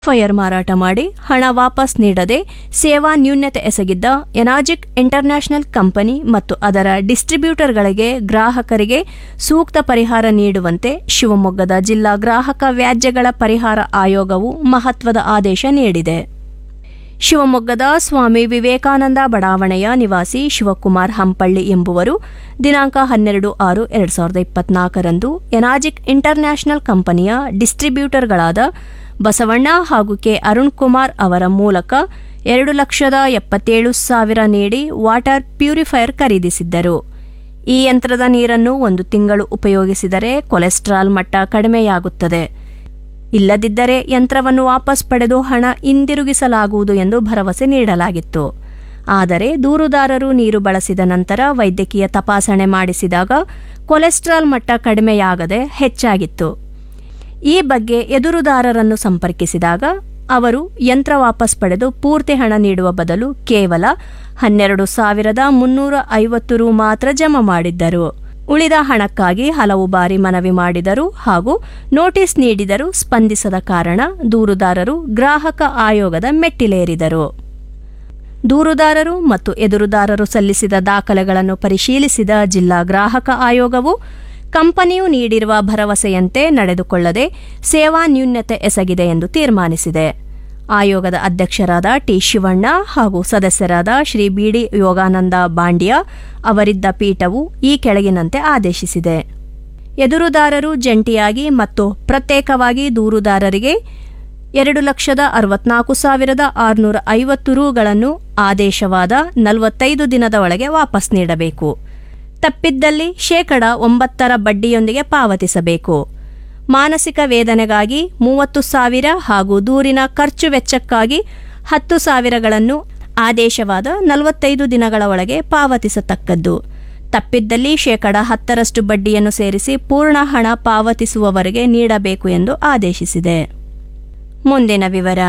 fire ಮಾರಾಟ ಮಾಡಿ ಹಣ ವಾಪಸ್ ನೀಡದೆ ಸೇವಾ ನ್ಯೂನ್ಯತೆ ಎಸಗಿದ್ದ ಎನಾಜಿಕ್ ಇಂಟರ್ನ್ಯಾಷನಲ್ ಕಂಪನಿ ಮತ್ತು ಅದರ ಡಿಸ್ಟ್ರಿಬ್ಯೂಟರ್ಗಳಿಗೆ ಗ್ರಾಹಕರಿಗೆ ಸೂಕ್ತ ಪರಿಹಾರ ನೀಡುವಂತೆ ಶಿವಮೊಗ್ಗದ ಜಿಲ್ಲಾ ಗ್ರಾಹಕ ವ್ಯಾಜ್ಯಗಳ ಪರಿಹಾರ ಆಯೋಗವು ಮಹತ್ವದ ಆದೇಶ ನೀಡಿದೆ ಶಿವಮೊಗ್ಗದ ಸ್ವಾಮಿ ವಿವೇಕಾನಂದ ಬಡಾವಣೆಯ ನಿವಾಸಿ ಶಿವಕುಮಾರ್ ಹಂಪಳ್ಳಿ ಎಂಬುವರು ದಿನಾಂಕ ಹನ್ನೆರಡು ಆರು ಎರಡು ಸಾವಿರದ ಇಪ್ಪತ್ನಾಲ್ಕರಂದು ಎನಾಜಿಕ್ ಇಂಟರ್ನ್ಯಾಷನಲ್ ಕಂಪನಿಯ ಡಿಸ್ಟ್ರಿಬ್ಯೂಟರ್ಗಳಾದ ಬಸವಣ್ಣ ಹಾಗೂ ಕೆ ಅರುಣ್ ಕುಮಾರ್ ಅವರ ಮೂಲಕ ಎರಡು ಲಕ್ಷದ ಎಪ್ಪತ್ತೇಳು ಸಾವಿರ ನೀಡಿ ವಾಟರ್ ಪ್ಯೂರಿಫೈಯರ್ ಖರೀದಿಸಿದ್ದರು ಈ ಯಂತ್ರದ ನೀರನ್ನು ಒಂದು ತಿಂಗಳು ಉಪಯೋಗಿಸಿದರೆ ಕೊಲೆಸ್ಟ್ರಾಲ್ ಮಟ್ಟ ಕಡಿಮೆಯಾಗುತ್ತದೆ ಇಲ್ಲದಿದ್ದರೆ ಯಂತ್ರವನ್ನು ವಾಪಸ್ ಪಡೆದು ಹಣ ಹಿಂದಿರುಗಿಸಲಾಗುವುದು ಎಂದು ಭರವಸೆ ನೀಡಲಾಗಿತ್ತು ಆದರೆ ದೂರುದಾರರು ನೀರು ಬಳಸಿದ ನಂತರ ವೈದ್ಯಕೀಯ ತಪಾಸಣೆ ಮಾಡಿಸಿದಾಗ ಕೊಲೆಸ್ಟ್ರಾಲ್ ಮಟ್ಟ ಕಡಿಮೆಯಾಗದೆ ಹೆಚ್ಚಾಗಿತ್ತು ಈ ಬಗ್ಗೆ ಎದುರುದಾರರನ್ನು ಸಂಪರ್ಕಿಸಿದಾಗ ಅವರು ಯಂತ್ರ ವಾಪಸ್ ಪಡೆದು ಪೂರ್ತಿ ಹಣ ನೀಡುವ ಬದಲು ಕೇವಲ ಹನ್ನೆರಡು ಸಾವಿರದ ಮುನ್ನೂರ ಐವತ್ತು ರು ಮಾತ್ರ ಜಮಾ ಮಾಡಿದ್ದರು ಉಳಿದ ಹಣಕ್ಕಾಗಿ ಹಲವು ಬಾರಿ ಮನವಿ ಮಾಡಿದರು ಹಾಗೂ ನೋಟಿಸ್ ನೀಡಿದರೂ ಸ್ಪಂದಿಸದ ಕಾರಣ ದೂರುದಾರರು ಗ್ರಾಹಕ ಆಯೋಗದ ಮೆಟ್ಟಿಲೇರಿದರು ದೂರುದಾರರು ಮತ್ತು ಎದುರುದಾರರು ಸಲ್ಲಿಸಿದ ದಾಖಲೆಗಳನ್ನು ಪರಿಶೀಲಿಸಿದ ಜಿಲ್ಲಾ ಗ್ರಾಹಕ ಆಯೋಗವು ಕಂಪನಿಯು ನೀಡಿರುವ ಭರವಸೆಯಂತೆ ನಡೆದುಕೊಳ್ಳದೆ ಸೇವಾ ನ್ಯೂನ್ಯತೆ ಎಸಗಿದೆ ಎಂದು ತೀರ್ಮಾನಿಸಿದೆ ಆಯೋಗದ ಅಧ್ಯಕ್ಷರಾದ ಟಿ ಶಿವಣ್ಣ ಹಾಗೂ ಸದಸ್ಯರಾದ ಶ್ರೀ ಬಿಡಿ ಯೋಗಾನಂದ ಬಾಂಡ್ಯ ಅವರಿದ್ದ ಪೀಠವು ಈ ಕೆಳಗಿನಂತೆ ಆದೇಶಿಸಿದೆ ಎದುರುದಾರರು ಜಂಟಿಯಾಗಿ ಮತ್ತು ಪ್ರತ್ಯೇಕವಾಗಿ ದೂರುದಾರರಿಗೆ ಎರಡು ಲಕ್ಷದ ಅರವತ್ನಾಲ್ಕು ಸಾವಿರದ ಆರುನೂರ ಐವತ್ತು ರುಗಳನ್ನು ಆದೇಶವಾದ ನಲವತ್ತೈದು ದಿನದ ಒಳಗೆ ವಾಪಸ್ ನೀಡಬೇಕು ತಪ್ಪಿದ್ದಲ್ಲಿ ಶೇಕಡ ಒಂಬತ್ತರ ಬಡ್ಡಿಯೊಂದಿಗೆ ಪಾವತಿಸಬೇಕು ಮಾನಸಿಕ ವೇದನೆಗಾಗಿ ಮೂವತ್ತು ಸಾವಿರ ಹಾಗೂ ದೂರಿನ ಖರ್ಚು ವೆಚ್ಚಕ್ಕಾಗಿ ಹತ್ತು ಸಾವಿರಗಳನ್ನು ಆದೇಶವಾದ ನಲವತ್ತೈದು ದಿನಗಳ ಒಳಗೆ ಪಾವತಿಸತಕ್ಕದ್ದು ತಪ್ಪಿದ್ದಲ್ಲಿ ಶೇಕಡ ಹತ್ತರಷ್ಟು ಬಡ್ಡಿಯನ್ನು ಸೇರಿಸಿ ಪೂರ್ಣ ಹಣ ಪಾವತಿಸುವವರೆಗೆ ನೀಡಬೇಕು ಎಂದು ಆದೇಶಿಸಿದೆ ಮುಂದಿನ ವಿವರ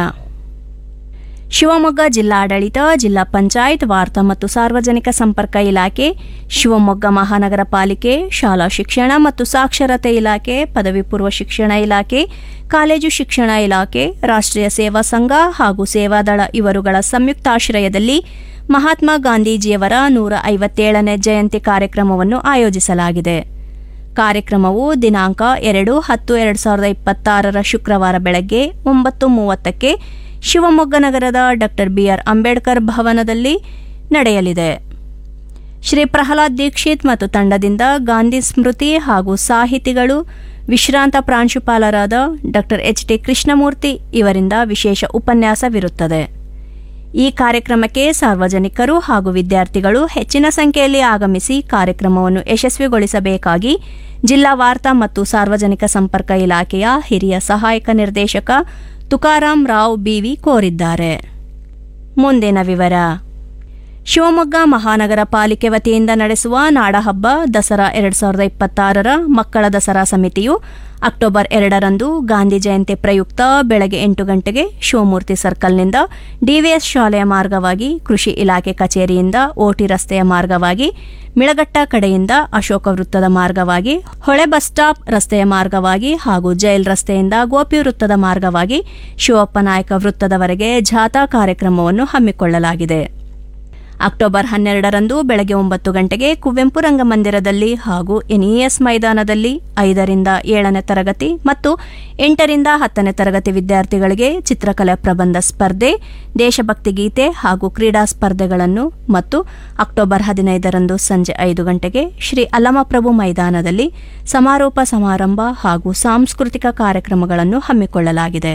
ಶಿವಮೊಗ್ಗ ಜಿಲ್ಲಾಡಳಿತ ಜಿಲ್ಲಾ ಪಂಚಾಯತ್ ವಾರ್ತಾ ಮತ್ತು ಸಾರ್ವಜನಿಕ ಸಂಪರ್ಕ ಇಲಾಖೆ ಶಿವಮೊಗ್ಗ ಮಹಾನಗರ ಪಾಲಿಕೆ ಶಾಲಾ ಶಿಕ್ಷಣ ಮತ್ತು ಸಾಕ್ಷರತೆ ಇಲಾಖೆ ಪದವಿ ಪೂರ್ವ ಶಿಕ್ಷಣ ಇಲಾಖೆ ಕಾಲೇಜು ಶಿಕ್ಷಣ ಇಲಾಖೆ ರಾಷ್ಟ್ರೀಯ ಸೇವಾ ಸಂಘ ಹಾಗೂ ಸೇವಾದಳ ಇವರುಗಳ ಸಂಯುಕ್ತಾಶ್ರಯದಲ್ಲಿ ಮಹಾತ್ಮ ಗಾಂಧೀಜಿಯವರ ನೂರ ಐವತ್ತೇಳನೇ ಜಯಂತಿ ಕಾರ್ಯಕ್ರಮವನ್ನು ಆಯೋಜಿಸಲಾಗಿದೆ ಕಾರ್ಯಕ್ರಮವು ದಿನಾಂಕ ಎರಡು ಹತ್ತು ಎರಡು ಸಾವಿರದ ಇಪ್ಪತ್ತಾರರ ಶುಕ್ರವಾರ ಬೆಳಗ್ಗೆ ಒಂಬತ್ತು ಮೂವತ್ತಕ್ಕೆ ಶಿವಮೊಗ್ಗ ನಗರದ ಡಾಕ್ಟರ್ ಬಿಆರ್ ಅಂಬೇಡ್ಕರ್ ಭವನದಲ್ಲಿ ನಡೆಯಲಿದೆ ಶ್ರೀ ಪ್ರಹ್ಲಾದ್ ದೀಕ್ಷಿತ್ ಮತ್ತು ತಂಡದಿಂದ ಗಾಂಧಿ ಸ್ಮೃತಿ ಹಾಗೂ ಸಾಹಿತಿಗಳು ವಿಶ್ರಾಂತ ಪ್ರಾಂಶುಪಾಲರಾದ ಡಾಕ್ಟರ್ ಎಚ್ ಟಿ ಕೃಷ್ಣಮೂರ್ತಿ ಇವರಿಂದ ವಿಶೇಷ ಉಪನ್ಯಾಸವಿರುತ್ತದೆ ಈ ಕಾರ್ಯಕ್ರಮಕ್ಕೆ ಸಾರ್ವಜನಿಕರು ಹಾಗೂ ವಿದ್ಯಾರ್ಥಿಗಳು ಹೆಚ್ಚಿನ ಸಂಖ್ಯೆಯಲ್ಲಿ ಆಗಮಿಸಿ ಕಾರ್ಯಕ್ರಮವನ್ನು ಯಶಸ್ವಿಗೊಳಿಸಬೇಕಾಗಿ ಜಿಲ್ಲಾ ವಾರ್ತಾ ಮತ್ತು ಸಾರ್ವಜನಿಕ ಸಂಪರ್ಕ ಇಲಾಖೆಯ ಹಿರಿಯ ಸಹಾಯಕ ನಿರ್ದೇಶಕ ತುಕಾರಾಂ ರಾವ್ ಬಿವಿ ಕೋರಿದ್ದಾರೆ ಮುಂದಿನ ವಿವರ ಶಿವಮೊಗ್ಗ ಮಹಾನಗರ ಪಾಲಿಕೆ ವತಿಯಿಂದ ನಡೆಸುವ ನಾಡಹಬ್ಬ ದಸರಾ ಎರಡು ಸಾವಿರದ ಇಪ್ಪತ್ತಾರರ ಮಕ್ಕಳ ದಸರಾ ಸಮಿತಿಯು ಅಕ್ಟೋಬರ್ ಎರಡರಂದು ಗಾಂಧಿ ಜಯಂತಿ ಪ್ರಯುಕ್ತ ಬೆಳಗ್ಗೆ ಎಂಟು ಗಂಟೆಗೆ ಶಿವಮೂರ್ತಿ ಸರ್ಕಲ್ನಿಂದ ಡಿವಿಎಸ್ ಶಾಲೆಯ ಮಾರ್ಗವಾಗಿ ಕೃಷಿ ಇಲಾಖೆ ಕಚೇರಿಯಿಂದ ಓಟಿ ರಸ್ತೆಯ ಮಾರ್ಗವಾಗಿ ಮಿಳಗಟ್ಟ ಕಡೆಯಿಂದ ಅಶೋಕ ವೃತ್ತದ ಮಾರ್ಗವಾಗಿ ಹೊಳೆ ಬಸ್ ಸ್ಟಾಪ್ ರಸ್ತೆಯ ಮಾರ್ಗವಾಗಿ ಹಾಗೂ ಜೈಲ್ ರಸ್ತೆಯಿಂದ ಗೋಪಿ ವೃತ್ತದ ಮಾರ್ಗವಾಗಿ ಶಿವಪ್ಪ ನಾಯಕ ವೃತ್ತದವರೆಗೆ ಜಾಥಾ ಕಾರ್ಯಕ್ರಮವನ್ನು ಹಮ್ಮಿಕೊಳ್ಳಲಾಗಿದೆ ಅಕ್ಟೋಬರ್ ಹನ್ನೆರಡರಂದು ಬೆಳಗ್ಗೆ ಒಂಬತ್ತು ಗಂಟೆಗೆ ಕುವೆಂಪು ರಂಗಮಂದಿರದಲ್ಲಿ ಹಾಗೂ ಎನ್ಇಎಸ್ ಮೈದಾನದಲ್ಲಿ ಐದರಿಂದ ಏಳನೇ ತರಗತಿ ಮತ್ತು ಎಂಟರಿಂದ ಹತ್ತನೇ ತರಗತಿ ವಿದ್ಯಾರ್ಥಿಗಳಿಗೆ ಚಿತ್ರಕಲೆ ಪ್ರಬಂಧ ಸ್ಪರ್ಧೆ ದೇಶಭಕ್ತಿ ಗೀತೆ ಹಾಗೂ ಕ್ರೀಡಾ ಸ್ಪರ್ಧೆಗಳನ್ನು ಮತ್ತು ಅಕ್ಟೋಬರ್ ಹದಿನೈದರಂದು ಸಂಜೆ ಐದು ಗಂಟೆಗೆ ಶ್ರೀ ಅಲ್ಲಮಪ್ರಭು ಮೈದಾನದಲ್ಲಿ ಸಮಾರೋಪ ಸಮಾರಂಭ ಹಾಗೂ ಸಾಂಸ್ಕೃತಿಕ ಕಾರ್ಯಕ್ರಮಗಳನ್ನು ಹಮ್ಮಿಕೊಳ್ಳಲಾಗಿದೆ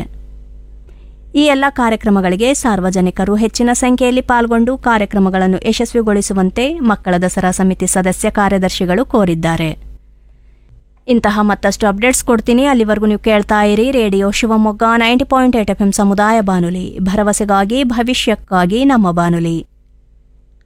ಈ ಎಲ್ಲ ಕಾರ್ಯಕ್ರಮಗಳಿಗೆ ಸಾರ್ವಜನಿಕರು ಹೆಚ್ಚಿನ ಸಂಖ್ಯೆಯಲ್ಲಿ ಪಾಲ್ಗೊಂಡು ಕಾರ್ಯಕ್ರಮಗಳನ್ನು ಯಶಸ್ವಿಗೊಳಿಸುವಂತೆ ಮಕ್ಕಳ ದಸರಾ ಸಮಿತಿ ಸದಸ್ಯ ಕಾರ್ಯದರ್ಶಿಗಳು ಕೋರಿದ್ದಾರೆ ಇಂತಹ ಮತ್ತಷ್ಟು ಅಪ್ಡೇಟ್ಸ್ ಕೊಡ್ತೀನಿ ಅಲ್ಲಿವರೆಗೂ ನೀವು ಕೇಳ್ತಾ ಇರಿ radio Shivamogga ninety point eight F M ಸಮುದಾಯ ಬಾನುಲಿ ಭರವಸೆಗಾಗಿ ಭವಿಷ್ಯಕ್ಕಾಗಿ ನಮ್ಮ ಬಾನುಲಿ